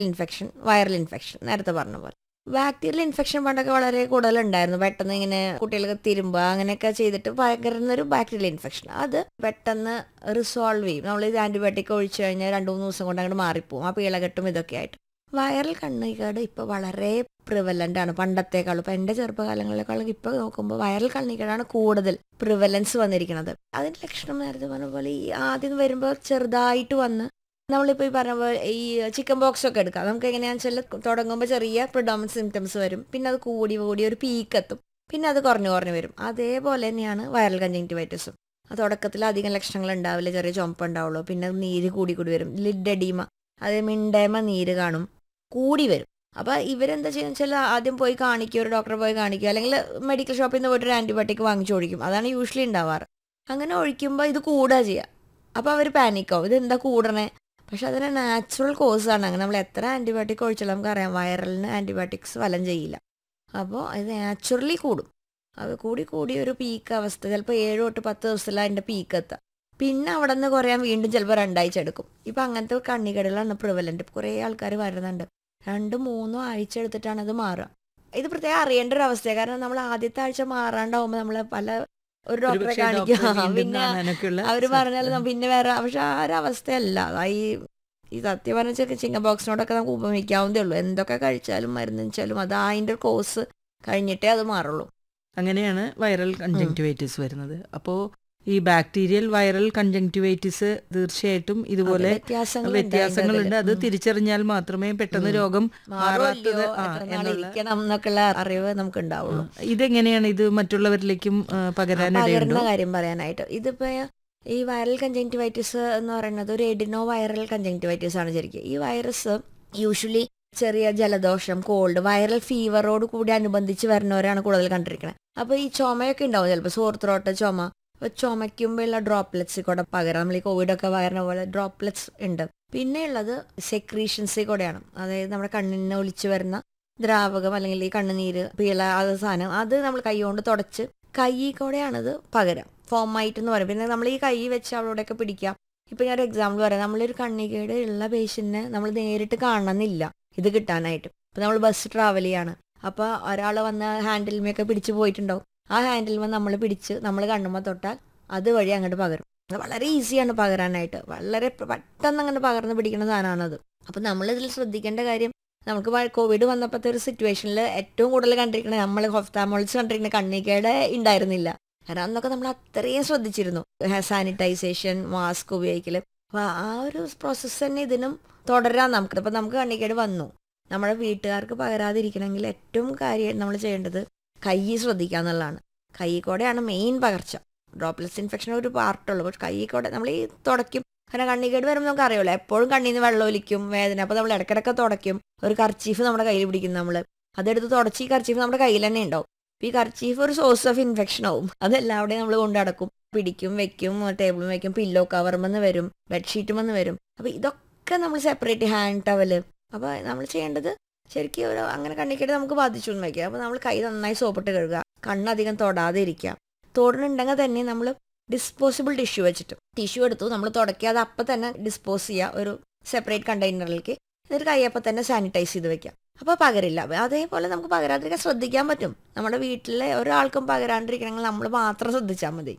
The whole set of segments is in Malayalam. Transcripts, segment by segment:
ഇൻഫെക്ഷൻ വൈറൽ ഇൻഫെക്ഷൻ നേരത്തെ പറഞ്ഞ പോലെ ബാക്ടീരിയൽ ഇൻഫെക്ഷൻ പണ്ടൊക്കെ വളരെ കൂടുതലുണ്ടായിരുന്നു പെട്ടെന്ന് ഇങ്ങനെ കുട്ടികൾക്ക് തിരുമ്പുക അങ്ങനെയൊക്കെ ചെയ്തിട്ട് ഭയങ്കര ഒരു ബാക്ടീരിയൽ ഇൻഫെക്ഷൻ അത് പെട്ടെന്ന് റിസോൾവ് ചെയ്യും നമ്മൾ ഇത് ആൻറ്റിബയോട്ടിക് ഒഴിച്ചു കഴിഞ്ഞാൽ രണ്ട് മൂന്ന് ദിവസം കൊണ്ട് അങ്ങോട്ട് മാറിപ്പോവും ആ പീളകെട്ടും ഇതൊക്കെ ആയിട്ട് വൈറൽ കണ്ണിക്കേട് ഇപ്പോൾ വളരെ പ്രിവലൻ്റ് ആണ് പണ്ടത്തേക്കാളും ഇപ്പം എൻ്റെ ചെറുപ്പകാലങ്ങളെക്കാളും ഇപ്പോൾ നോക്കുമ്പോൾ വൈറൽ കണ്ണിക്കേടാണ് കൂടുതൽ പ്രിവലൻസ് വന്നിരിക്കുന്നത് അതിൻ്റെ ലക്ഷണം നേരത്തെ പറഞ്ഞ പോലെ ഈ ആദ്യം വരുമ്പോൾ ചെറുതായിട്ട് വന്ന് നമ്മളിപ്പോൾ ഈ പറഞ്ഞ പോലെ ഈ ചിക്കൻ ബോക്സ് ഒക്കെ എടുക്കാം നമുക്ക് എങ്ങനെയാണെന്ന് വെച്ചാൽ തുടങ്ങുമ്പോൾ ചെറിയ പ്രിഡോമിനൻറ്റ് സിംറ്റംസ് വരും പിന്നെ അത് കൂടി കൂടി ഒരു പീക്ക് എത്തും പിന്നെ അത് കുറഞ്ഞു കുറഞ്ഞു വരും അതേപോലെ തന്നെയാണ് വൈറൽ കഞ്ചങ്റ്റിവൈറ്റിസും ആ തുടക്കത്തിൽ അധികം ലക്ഷണങ്ങൾ ഉണ്ടാവില്ല ചെറിയ ചുമപ്പ് ഉണ്ടാവുള്ളൂ പിന്നെ നീര് കൂടി കൂടി വരും ലിഡ് എഡീമ അതേ മിണ്ടേമ നീര് കാണും കൂടി വരും അപ്പോൾ ഇവരെന്താ ചെയ്യുന്നത് വെച്ചാൽ ആദ്യം പോയി കാണിക്കുക ഒരു ഡോക്ടറെ പോയി കാണിക്കുക അല്ലെങ്കിൽ മെഡിക്കൽ ഷോപ്പിൽ നിന്ന് പോയിട്ട് ഒരു ആൻറ്റിബയോട്ടിക് വാങ്ങിച്ചു ഒഴിക്കും അതാണ് യൂഷ്വലി ഉണ്ടാവാറ് അങ്ങനെ ഒഴിക്കുമ്പോൾ ഇത് കൂടുക ചെയ്യുക അപ്പോൾ അവർ പാനിക്കാവും ഇത് എന്താ കൂടണേ പക്ഷെ അതിന് നാച്ചുറൽ കോസാണ് അങ്ങനെ നമ്മൾ എത്ര ആൻറ്റിബയോട്ടിക് ഒഴിച്ചാലും നമുക്കറിയാം വൈറലിന് ആൻറ്റിബയോട്ടിക്സ് ഫലം ചെയ്യില്ല അപ്പോൾ ഇത് നാച്ചുറലി കൂടും അത് കൂടി കൂടി ഒരു പീക്ക് അവസ്ഥ ചിലപ്പോൾ ഏഴ് തൊട്ട് പത്ത് ദിവസത്തിലാണ് അതിൻ്റെ പീക്ക് എത്തുക പിന്നെ അവിടെ നിന്ന് കുറയാൻ വീണ്ടും ചിലപ്പോൾ രണ്ടാഴ്ച എടുക്കും ഇപ്പം അങ്ങനത്തെ കണ്ണികടലാണ് പ്രിവലൻ്റ് കുറേ ആൾക്കാർ വരുന്നുണ്ട് രണ്ട് മൂന്നോ ആഴ്ച എടുത്തിട്ടാണ് അത് മാറുക ഇത് പ്രത്യേകം അറിയേണ്ട ഒരു അവസ്ഥയാണ് കാരണം നമ്മൾ ആദ്യത്തെ ആഴ്ച മാറാണ്ടാവുമ്പോൾ നമ്മൾ പല ഒരു ഡോക്ടറെ ഒരുപക്ഷേ കാണിക്കുക ഡോക്ടറെ വീണ്ടും പിന്നെ കാണാനൊക്കെയുള്ള അവർ സാ- പറഞ്ഞാൽ പിന്നെ വേറെ പക്ഷെ ആ ഒരു അവസ്ഥയല്ല ആ ഈ ഈ സത്യം പറഞ്ഞ ചിക്കൻ ബോക്സിനോടൊക്കെ നമുക്ക് ഉപമിക്കാവുന്നതേ ഉള്ളൂ എന്തൊക്കെ കഴിച്ചാലും മരുന്ന് വെച്ചാലും അത് അതിൻ്റെ കോഴ്സ് കഴിഞ്ഞിട്ടേ അത് മാറുള്ളൂ അങ്ങനെയാണ് വൈറൽ കൺജങ്ക്ടിവൈറ്റിസ് വരുന്നത് അപ്പോൾ ഈ ബാക്ടീരിയൽ വൈറൽ കൺജങ്ക്ടിവൈറ്റിസ് തീർച്ചയായിട്ടും ഇതുപോലെ അത് വ്യത്യാസങ്ങളുണ്ട് വ്യത്യാസങ്ങളുണ്ട് അതിന്റെ അത് ഇതില്. തിരിച്ചറിഞ്ഞാൽ മാത്രമേ പെട്ടെന്ന് ഉം. രോഗം മാറുമല്ലയോ, മാറാത്തത് ആ, എത്ര നാൾ എന്നുള്ള- ഇരിക്കണം എന്നൊക്കെയുള്ള അറിവ് നമുക്ക് ഉണ്ടാവുള്ളൂ ഇതെങ്ങനെയാണ് ഇത് മറ്റുള്ളവരിലേക്കും ആ, പകരാനിടയുണ്ടോ പകരുന്ന കാര്യം പറയാനായിട്ട് ഇതിപ്പോ ഈ വൈറൽ കഞ്ചങ്റ്റിവൈറ്റിസ് എന്ന് പറയുന്നത് ഒരു എഡിനോ വൈറൽ കഞ്ചങ്റ്റിവൈറ്റിസ് ആണ് ശരിക്കും ഈ വൈറസ് യൂഷ്വലി ചെറിയ ജലദോഷം കോൾഡ് വൈറൽ ഫീവറോട് കൂടി അനുബന്ധിച്ച് വരുന്നവരാണ് കൂടുതൽ കണ്ടിരിക്കുന്നത് അപ്പോൾ ഈ ചുമയൊക്കെ ഉണ്ടാവും ചിലപ്പോൾ സോർ ത്രോട്ട് ചുമ അപ്പോൾ ചുമയ്ക്കുമ്പോഴുള്ള ഡ്രോപ്ലെറ്റ്സ് കൂടെ പകരം നമ്മൾ ഈ കോവിഡൊക്കെ വരുന്ന പോലെ ഡ്രോപ്ലെറ്റ്സ് ഉണ്ട് പിന്നെ ഉള്ളത് സെക്രീഷൻസിൽ കൂടെയാണ് അതായത് നമ്മുടെ കണ്ണിന് ഒലിച്ചു വരുന്ന ദ്രാവകം അല്ലെങ്കിൽ ഈ കണ്ണുനീര് പീള അത് സാധനം അത് നമ്മൾ കൈകൊണ്ട് തുടച്ച് കൈ കൂടെയാണിത് പകരം ഫോമൈറ്റ് എന്ന് പറയും പിന്നെ നമ്മൾ ഈ കൈ വെച്ച് അവളോടൊക്കെ പിടിക്കാം ഇപ്പൊ ഞാൻ ഒരു എക്സാമ്പിൾ പറയാം നമ്മളൊരു കണ്ണികേട് ഉള്ള പേഷ്യന്റിനെ നമ്മൾ നേരിട്ട് കാണണമെന്നില്ല ഇത് കിട്ടാനായിട്ട് ഇപ്പൊ നമ്മൾ ബസ് ട്രാവൽ ചെയ്യാണ് അപ്പൊ ഒരാൾ വന്ന് ഹാൻഡിൽമൊക്കെ പിടിച്ച് പോയിട്ടുണ്ടാവും ആ ഹാൻഡിൽമ നമ്മൾ പിടിച്ച് നമ്മൾ കണ്ണുമ്പോൾ തൊട്ടാൽ അതുവഴി അങ്ങോട്ട് പകരും അത് വളരെ ഈസിയാണ് പകരാനായിട്ട് വളരെ പെട്ടെന്ന് അങ്ങനെ പകർന്ന് പിടിക്കുന്ന സാധനമാണത് അപ്പൊ നമ്മൾ ഇതിൽ ശ്രദ്ധിക്കേണ്ട കാര്യം നമുക്ക് വ- കോവിഡ് വന്നപ്പോഴത്തെ ഒരു സിറ്റുവേഷനിൽ ഏറ്റവും കൂടുതൽ കണ്ടിരിക്കുന്നത് നമ്മൾ ഹൊഫ്താമോളിച്ച് കണ്ടിരിക്കുന്ന കണ്ണിക്കേടെ ഉണ്ടായിരുന്നില്ല കാരണം അന്നൊക്കെ നമ്മൾ അത്രയും ശ്രദ്ധിച്ചിരുന്നു സാനിറ്റൈസേഷൻ മാസ്ക് ഉപയോഗിക്കൽ അപ്പോൾ ആ ഒരു പ്രോസസ്സ് തന്നെ ഇതിനും തുടരാൻ നമുക്ക് ഇപ്പം നമുക്ക് കണ്ണിക്കേട് വന്നു നമ്മുടെ വീട്ടുകാർക്ക് പകരാതിരിക്കണമെങ്കിൽ ഏറ്റവും കാര്യം നമ്മൾ ചെയ്യേണ്ടത് കൈ ശ്രദ്ധിക്കുക എന്നുള്ളതാണ് കൈ കൂടെയാണ് മെയിൻ പകർച്ച ഡ്രോപ്ലെറ്റ്സ് ഇൻഫെക്ഷൻ ഒരു പാർട്ടുള്ളൂ പക്ഷെ കൈ കൂടെ നമ്മൾ ഈ തുടയ്ക്കും കാരണം കണ്ണിക്കേട് വരുമ്പോൾ നമുക്ക് അറിയുമല്ലോ എപ്പോഴും കണ്ണിൽ നിന്ന് വെള്ളം ഒലിക്കും വേദന അപ്പോൾ നമ്മൾ ഇടയ്ക്കിടയ്ക്ക് തുടയ്ക്കും ഒരു കർച്ചീഫ് നമ്മുടെ കയ്യിൽ പിടിക്കും നമ്മൾ അതെടുത്ത് തുടച്ച് ഈ കർച്ചീഫ് നമ്മുടെ കയ്യിൽ തന്നെ ഉണ്ടാവും അപ്പൊ ഈ കർച്ചീഫ് ഒരു സോഴ്സ് ഓഫ് ഇൻഫെക്ഷൻ ആവും അതെല്ലാവിടെയും നമ്മൾ കൊണ്ടു നടക്കും പിടിക്കും വെക്കും ടേബിളിൽ വെക്കും പില്ലോ കവർമെന്ന് വരും ബെഡ്ഷീറ്റുമെന്ന് വരും അപ്പൊ ഇതൊക്കെ നമ്മൾ സെപ്പറേറ്റ് ഹാൻഡ് ടവല് അപ്പൊ നമ്മൾ ചെയ്യേണ്ടത് ശരിക്കും ഒരു അങ്ങനെ കണ്ണിക്കേട്ട് നമുക്ക് ബാധിച്ചു എന്ന് വയ്ക്കുക അപ്പൊ നമ്മൾ കൈ നന്നായി സോപ്പിട്ട് കഴുകുക കണ്ണധികം തൊടാതെ ഇരിക്കുക തൊടുന്നുണ്ടെങ്കിൽ തന്നെ നമ്മൾ ഡിസ്പോസിബിൾ ടിഷ്യൂ വെച്ചിട്ട് ടിഷ്യൂ എടുത്തു നമ്മൾ തുടക്കുക അത് അപ്പം തന്നെ ഡിസ്പോസ് ചെയ്യുക ഒരു സെപ്പറേറ്റ് കണ്ടെയ്നറിലേക്ക് എന്നിട്ട് കൈയപ്പം തന്നെ സാനിറ്റൈസ് ചെയ്ത് വെക്കാം അപ്പോൾ പകരില്ല അതേപോലെ നമുക്ക് പകരാതിരിക്കാൻ ശ്രദ്ധിക്കാൻ പറ്റും നമ്മുടെ വീട്ടിലെ ഒരാൾക്കും പകരാണ്ടിരിക്കണമെങ്കിൽ നമ്മൾ മാത്രം ശ്രദ്ധിച്ചാൽ മതി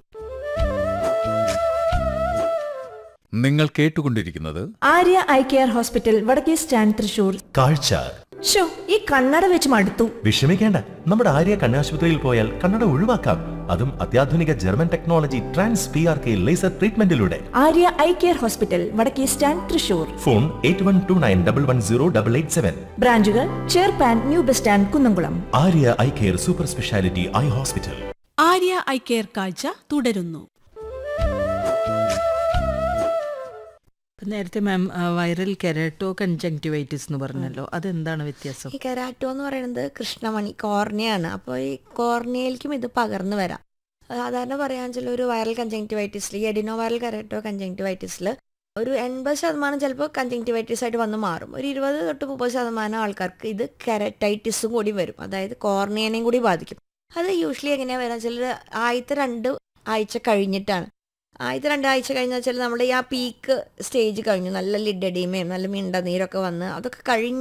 നിങ്ങൾ കേട്ടുകൊണ്ടിരിക്കുന്നത് ആര്യ ഐ കെയർ ഹോസ്പിറ്റൽ വടക്കേ സ്റ്റാൻഡ് തൃശൂർ കാഴ്ച ഷോ ഈ കണ്ണട വെച്ച് മടുത്തു വിഷമിക്കേണ്ട നമ്മുടെ ആര്യ കണ്ണാശുപത്രിയിൽ പോയാൽ കണ്ണട ഒഴിവാക്കാം അതും അത്യാധുനിക German technology trans P R K laser ട്രീറ്റ്മെന്റിലൂടെ ആര്യ ഐ കെയർ ഹോസ്പിറ്റൽ വടക്കേ stand Thrissur phone eight one two nine double one zero double eight seven ബ്രാഞ്ചുകൾ ചേർപ്പാൻ new bus stand Kunnamkulam Arya eye care super speciality eye hospital Arya eye care കാഴ്ച തുടരുന്നു ഇപ്പൊ നേരത്തെ മാം വൈറൽ കെരാട്ടോ കൺജങ്ക്ടിവൈറ്റിസ് എന്ന് പറഞ്ഞല്ലോ അതെന്താണ് വ്യത്യാസം ഈ കെരാറ്റോ എന്ന് പറയുന്നത് കൃഷ്ണമണി കോർണിയാണ് അപ്പോൾ ഈ കോർണിയയിലേക്കും ഇത് പകർന്നു വരാം സാധാരണ പറയാന്ന് വെച്ചാൽ ഒരു വൈറൽ കഞ്ചങ്ക്ടിവൈറ്റിസിൽ ഈ എഡിനോ വൈറൽ കെരാറ്റോ കഞ്ചങ്ക്ടിവൈറ്റിസിൽ ഒരു എൺപത് ശതമാനം ചിലപ്പോൾ കഞ്ചങ്ക്ടിവൈറ്റിസ് ആയിട്ട് വന്ന് മാറും ഒരു ഇരുപത് തൊട്ട് മുപ്പത് ശതമാനം ആൾക്കാർക്ക് ഇത് കെരറ്റൈറ്റിസും കൂടി വരും അതായത് കോർണിയനെയും കൂടി ബാധിക്കും അത് യൂഷ്വലി എങ്ങനെയാണ് വരാന്ന് വെച്ചാൽ ആദ്യത്തെ രണ്ട് ആഴ്ച കഴിഞ്ഞിട്ടാണ് ആദ്യത്തെ രണ്ടാഴ്ച കഴിഞ്ഞാൽ വെച്ചാൽ നമ്മുടെ ഈ ആ പീക്ക് സ്റ്റേജ് കഴിഞ്ഞു നല്ല ലിഡഡീമയും നല്ല മിണ്ട നീരൊക്കെ വന്ന് അതൊക്കെ കഴിഞ്ഞ്